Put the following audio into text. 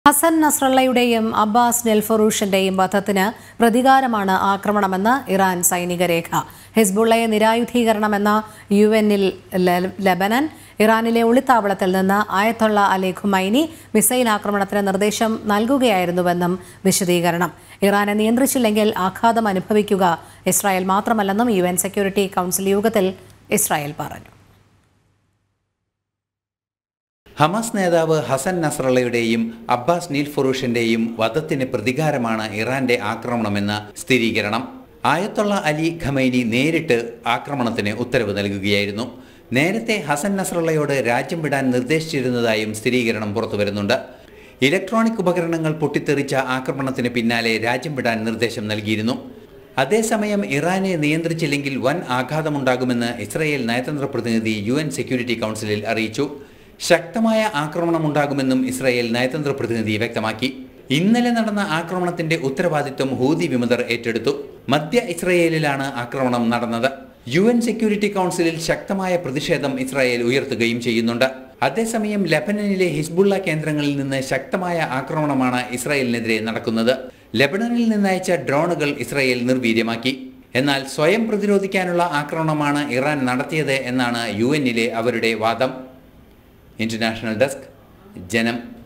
ഹസൻ നസ്രള്ളയുടെയും അബ്ബാസ് നെൽഫറൂഷിന്റെയും വധത്തിന് പ്രതികാരമാണ് ആക്രമണമെന്ന് ഇറാൻ സൈനിക രേഖ ഹിസ്ബുള്ളയെ നിരായുധീകരണമെന്ന യു എന്നിൽ ലബനൻ ഇറാനിലെ ഒളിത്താവളത്തിൽ നിന്ന് ആയത്തൊള്ള അലി ഖുമൈനി മിസൈൽ ആക്രമണത്തിന് നിർദ്ദേശം നൽകുകയായിരുന്നുവെന്നും വിശദീകരണം ഇറാനെ നിയന്ത്രിച്ചില്ലെങ്കിൽ ആഘാതം അനുഭവിക്കുക ഇസ്രായേൽ മാത്രമല്ലെന്നും യു എൻ സെക്യൂരിറ്റി കൗൺസിൽ യോഗത്തിൽ ഇസ്രായേൽ പറഞ്ഞു ഹമാസ് നേതാവ് ഹസൻ നസ്രള്ളയുടെയും അബ്ബാസ് നീൽ ഫറൂഷിന്റെയും വധത്തിന് പ്രതികാരമാണ് ഇറാന്റെ ആക്രമണമെന്ന സ്ഥിരീകരണം ആയത്തുള്ള അലി ഖമൈനി നേരിട്ട് ആക്രമണത്തിന് ഉത്തരവ് നൽകുകയായിരുന്നു നേരത്തെ ഹസൻ നസ്രള്ളയോട് രാജ്യം വിടാൻ നിർദ്ദേശിച്ചിരുന്നതായും സ്ഥിരീകരണം പുറത്തുവരുന്നുണ്ട് ഇലക്ട്രോണിക് ഉപകരണങ്ങൾ പൊട്ടിത്തെറിച്ച ആക്രമണത്തിന് പിന്നാലെ രാജ്യം വിടാൻ നിർദ്ദേശം നൽകിയിരുന്നു അതേസമയം ഇറാനെ നിയന്ത്രിച്ചില്ലെങ്കിൽ വൻ ആഘാതമുണ്ടാകുമെന്ന് ഇസ്രായേൽ നയതന്ത്ര പ്രതിനിധി യു എൻ സെക്യൂരിറ്റി കൗൺസിലിൽ അറിയിച്ചു ശക്തമായ ആക്രമണമുണ്ടാകുമെന്നും ഇസ്രായേൽ നയതന്ത്ര പ്രതിനിധി വ്യക്തമാക്കി ഇന്നലെ നടന്ന ആക്രമണത്തിന്റെ ഉത്തരവാദിത്വം ഹൂതി വിമതർ ഏറ്റെടുത്തു മധ്യ ഇസ്രയേലിലാണ് ആക്രമണം നടന്നത് യു എൻ സെക്യൂരിറ്റി കൗൺസിലിൽ ശക്തമായ പ്രതിഷേധം ഇസ്രായേൽ ഉയർത്തുകയും ചെയ്യുന്നുണ്ട് അതേസമയം ലബനനിലെ ഹിസ്ബുള്ള കേന്ദ്രങ്ങളിൽ നിന്ന് ശക്തമായ ആക്രമണമാണ് ഇസ്രായേലിനെതിരെ നടക്കുന്നത് ലബനനിൽ നിന്നയച്ച ഡ്രോണുകൾ ഇസ്രായേൽ നിർവീര്യമാക്കി എന്നാൽ സ്വയം പ്രതിരോധിക്കാനുള്ള ആക്രമണമാണ് ഇറാൻ നടത്തിയത് എന്നാണ് യു എന്നിലെ അവരുടെ വാദം ഇന്റർനാഷണൽ ഡെസ്ക് ജനം